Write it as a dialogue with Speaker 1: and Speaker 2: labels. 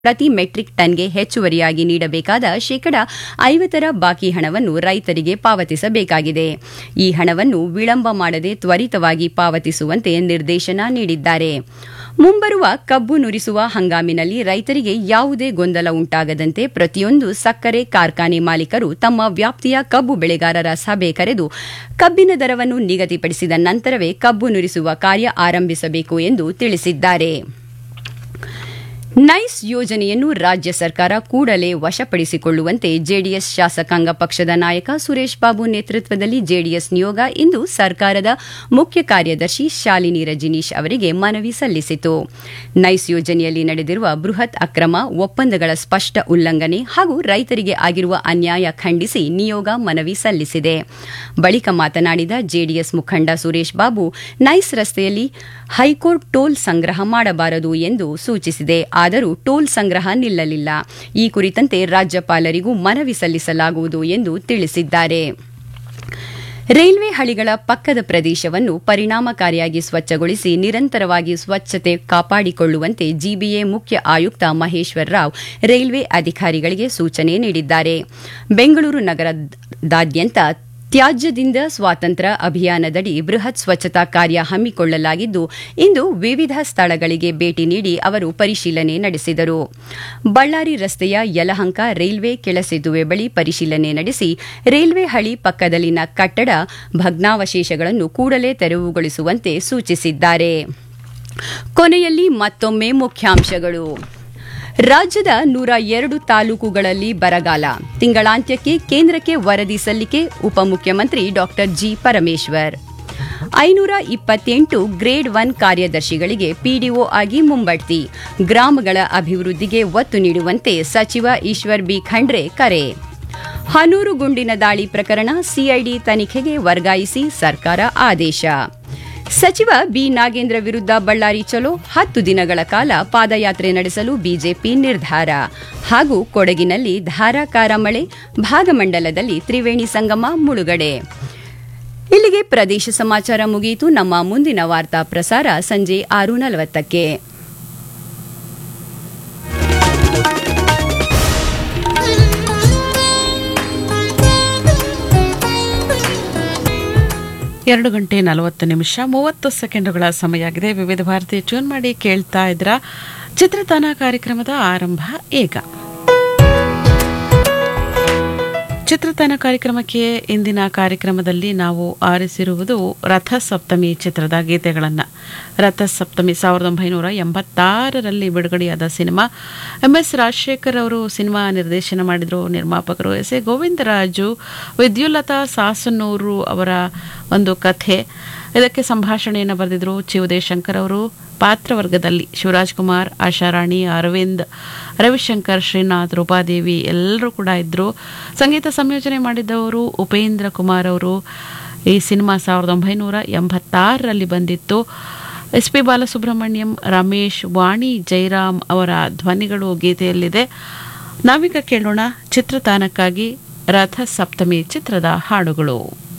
Speaker 1: ಪ್ರತಿ ಮೆಟ್ರಿಕ್ ಟನ್ಗೆ ಹೆಚ್ಚುವರಿಯಾಗಿ ನೀಡಬೇಕಾದ ಶೇಕಡ ಐವತ್ತರ ಬಾಕಿ ಹಣವನ್ನು ರೈತರಿಗೆ ಪಾವತಿಸಬೇಕಾಗಿದೆ ಈ ಹಣವನ್ನು ವಿಳಂಬ ಮಾಡದೆ ತ್ವರಿತವಾಗಿ ಪಾವತಿಸುವಂತೆ ನಿರ್ದೇಶನ ನೀಡಿದ್ದಾರೆ ಮುಂಬರುವ ಕಬ್ಬು ನುರಿಸುವ ಹಂಗಾಮಿನಲ್ಲಿ ರೈತರಿಗೆ ಯಾವುದೇ ಗೊಂದಲ ಉಂಟಾಗದಂತೆ ಪ್ರತಿಯೊಂದು ಸಕ್ಕರೆ ಕಾರ್ಖಾನೆ ಮಾಲೀಕರು ತಮ್ಮ ವ್ಯಾಪ್ತಿಯ ಕಬ್ಬು ಬೆಳೆಗಾರರ ಸಭೆ ಕರೆದು ಕಬ್ಬಿನ ದರವನ್ನು ನಿಗದಿಪಡಿಸಿದ ನಂತರವೇ ಕಬ್ಬು ನುರಿಸುವ ಕಾರ್ಯ ಆರಂಭಿಸಬೇಕು ಎಂದು ತಿಳಿಸಿದ್ದಾರೆ ನೈಸ್ ಯೋಜನೆಯನ್ನು ರಾಜ್ಯ ಸರ್ಕಾರ ಕೂಡಲೇ ವಶಪಡಿಸಿಕೊಳ್ಳುವಂತೆ ಜೆಡಿಎಸ್ ಶಾಸಕಾಂಗ ಪಕ್ಷದ ನಾಯಕ ಸುರೇಶ್ ಬಾಬು ನೇತೃತ್ವದಲ್ಲಿ ಜೆಡಿಎಸ್ ನಿಯೋಗ ಇಂದು ಸರ್ಕಾರದ ಮುಖ್ಯ ಕಾರ್ಯದರ್ಶಿ ಶಾಲಿನಿ ರಜನೀಶ್ ಅವರಿಗೆ ಮನವಿ ಸಲ್ಲಿಸಿತು ನೈಸ್ ಯೋಜನೆಯಲ್ಲಿ ನಡೆದಿರುವ ಬೃಹತ್ ಅಕ್ರಮ ಒಪ್ಪಂದಗಳ ಸ್ಪಷ್ಟ ಉಲ್ಲಂಘನೆ ಹಾಗೂ ರೈತರಿಗೆ ಆಗಿರುವ ಅನ್ಯಾಯ ಖಂಡಿಸಿ ನಿಯೋಗ ಮನವಿ ಸಲ್ಲಿಸಿದೆ ಬಳಿಕ ಮಾತನಾಡಿದ ಜೆಡಿಎಸ್ ಮುಖಂಡ ಸುರೇಶ್ ಬಾಬು ನೈಸ್ ರಸ್ತೆಯಲ್ಲಿ ಹೈಕೋರ್ಟ್ ಟೋಲ್ ಸಂಗ್ರಹ ಮಾಡಬಾರದು ಎಂದು ಸೂಚಿಸಿದೆ ಆದರೂ ಟೋಲ್ ಸಂಗ್ರಹ ನಿಲ್ಲಲಿಲ್ಲ ಈ ಕುರಿತಂತೆ ರಾಜ್ಯಪಾಲರಿಗೂ ಮನವಿ ಸಲ್ಲಿಸಲಾಗುವುದು ಎಂದು ತಿಳಿಸಿದ್ದಾರೆ ರೈಲ್ವೆ ಹಳಿಗಳ ಪಕ್ಕದ ಪ್ರದೇಶವನ್ನು ಪರಿಣಾಮಕಾರಿಯಾಗಿ ಸ್ವಚ್ಛಗೊಳಿಸಿ ನಿರಂತರವಾಗಿ ಸ್ವಚ್ಛತೆ ಕಾಪಾಡಿಕೊಳ್ಳುವಂತೆ ಜಿಬಿಎ ಮುಖ್ಯ ಆಯುಕ್ತ ಮಹೇಶ್ವರ್ ರಾವ್ ರೈಲ್ವೆ ಅಧಿಕಾರಿಗಳಿಗೆ ಸೂಚನೆ ನೀಡಿದ್ದಾರೆ ಬೆಂಗಳೂರು ನಗರದಾದ್ಯಂತ ತ್ಯಾಜ್ಯದಿಂದ ಸ್ವಾತಂತ್ರ್ಯ ಅಭಿಯಾನದಡಿ ಬೃಹತ್ ಸ್ವಚ್ಛತಾ ಕಾರ್ಯ ಹಮ್ಮಿಕೊಳ್ಳಲಾಗಿದ್ದು ಇಂದು ವಿವಿಧ ಸ್ಥಳಗಳಿಗೆ ಭೇಟಿ ನೀಡಿ ಅವರು ಪರಿಶೀಲನೆ ನಡೆಸಿದರು ಬಳ್ಳಾರಿ ರಸ್ತೆಯ ಯಲಹಂಕ ರೈಲ್ವೆ ಕೆಳಸೇತುವೆ ಬಳಿ ಪರಿಶೀಲನೆ ನಡೆಸಿ ರೈಲ್ವೆ ಹಳಿ ಪಕ್ಕದಲ್ಲಿನ ಕಟ್ಟಡ ಭಗ್ನಾವಶೇಷಗಳನ್ನು ಕೂಡಲೇ ತೆರವುಗೊಳಿಸುವಂತೆ ಸೂಚಿಸಿದ್ದಾರೆ ಕೊನೆಯಲ್ಲಿ ಮತ್ತೊಮ್ಮೆ ಮುಖ್ಯಾಂಶಗಳು ರಾಜ್ಯದ ನೂರ ಎರಡು ತಾಲೂಕುಗಳಲ್ಲಿ ಬರಗಾಲ ತಿಂಗಳಾಂತ್ಯಕ್ಕೆ ಕೇಂದ್ರಕ್ಕೆ ವರದಿ ಸಲ್ಲಿಕೆ ಉಪಮುಖ್ಯಮಂತ್ರಿ ಡಾ ಜಿ ಪರಮೇಶ್ವರ್ ಐನೂರ ಇಪ್ಪತ್ತೆಂಟು ಗ್ರೇಡ್ ಒನ್ ಕಾರ್ಯದರ್ಶಿಗಳಿಗೆ ಪಿಡಿಒ ಆಗಿ ಮುಂಬಡ್ತಿ ಗ್ರಾಮಗಳ ಅಭಿವೃದ್ಧಿಗೆ ಒತ್ತು ನೀಡುವಂತೆ ಸಚಿವ ಈಶ್ವರ್ ಬಿ ಖಂಡ್ರೆ ಕರೆ ಹನೂರು ಗುಂಡಿನ ದಾಳಿ ಪ್ರಕರಣ ಸಿಐಡಿ ತನಿಖೆಗೆ ವರ್ಗಾಯಿಸಿ ಸರ್ಕಾರ ಆದೇಶ ಸಚಿವ ಬಿ ನಾಗೇಂದ್ರ ವಿರುದ್ಧ ಬಳ್ಳಾರಿ ಚಲೋ ಹತ್ತು ದಿನಗಳ ಕಾಲ ಪಾದಯಾತ್ರೆ ನಡೆಸಲು ಬಿಜೆಪಿ ನಿರ್ಧಾರ ಹಾಗೂ ಕೊಡಗಿನಲ್ಲಿ ಧಾರಾಕಾರ ಮಳೆ ಭಾಗಮಂಡಲದಲ್ಲಿ ತ್ರಿವೇಣಿ ಸಂಗಮ ಮುಳುಗಡೆ ಇಲ್ಲಿಗೆ ಪ್ರದೇಶ ಸಮಾಚಾರ ಮುಗಿಯಿತು ನಮ್ಮ ಮುಂದಿನ ವಾರ್ತಾ ಪ್ರಸಾರ ಸಂಜೆ ಆರು ನಲವತ್ತಕ್ಕೆ
Speaker 2: ಎರಡು ಗಂಟೆ ನಲವತ್ತು ನಿಮಿಷ ಮೂವತ್ತು ಸೆಕೆಂಡುಗಳ ಸಮಯ ಆಗಿದೆ ವಿವಿಧ ಭಾರತಿ ಟ್ಯೂನ್ ಮಾಡಿ ಕೇಳ್ತಾ ಇದ್ರ ಚಿತ್ರತಾನ ಕಾರ್ಯಕ್ರಮದ ಆರಂಭ ಈಗ ಚಿತ್ರತಾನ ಕಾರ್ಯಕ್ರಮಕ್ಕೆ ಇಂದಿನ ಕಾರ್ಯಕ್ರಮದಲ್ಲಿ ನಾವು ಆರಿಸಿರುವುದು ರಥ ಸಪ್ತಮಿ ಚಿತ್ರದ ಗೀತೆಗಳನ್ನು ರಥ ಸಪ್ತಮಿ ಸಾವಿರದ ಒಂಬೈನೂರ ಎಂಬತ್ತಾರರಲ್ಲಿ ಬಿಡುಗಡೆಯಾದ ಸಿನಿಮಾ ಎಂ ಎಸ್ ರಾಜಶೇಖರ್ ಅವರು ಸಿನಿಮಾ ನಿರ್ದೇಶನ ಮಾಡಿದರು ನಿರ್ಮಾಪಕರು ಎಸ್ ಎ ಗೋವಿಂದರಾಜು ವಿದ್ಯುಲ್ಲತಾ ಸಾಸನೂರು ಅವರ ಒಂದು ಕಥೆ ಇದಕ್ಕೆ ಸಂಭಾಷಣೆಯನ್ನು ಬರೆದಿದ್ರು ಚಿ ಉದಯಶಂಕರ್ ಅವರು ಪಾತ್ರವರ್ಗದಲ್ಲಿ ಶಿವರಾಜ್ ಕುಮಾರ್ ಆಶಾರಾಣಿ ಅರವಿಂದ್ ರವಿಶಂಕರ್ ಶ್ರೀನಾಥ್ ರೂಪಾದೇವಿ ಎಲ್ಲರೂ ಕೂಡ ಇದ್ದರು ಸಂಗೀತ ಸಂಯೋಜನೆ ಮಾಡಿದ್ದವರು ಉಪೇಂದ್ರ ಕುಮಾರ್ ಅವರು ಈ ಸಿನಿಮಾ ಸಾವಿರದ ಒಂಬೈನೂರ ಎಂಬತ್ತಾರರಲ್ಲಿ ಬಂದಿತ್ತು ಎಸ್ ಪಿ ಬಾಲಸುಬ್ರಹ್ಮಣ್ಯಂ ರಮೇಶ್ ವಾಣಿ ಜೈರಾಮ್ ಅವರ ಧ್ವನಿಗಳು ಗೀತೆಯಲ್ಲಿದೆ ನಾವೀಗ ಕೇಳೋಣ ಚಿತ್ರತಾನಕ್ಕಾಗಿ ರಥ ಸಪ್ತಮಿ ಚಿತ್ರದ ಹಾಡುಗಳು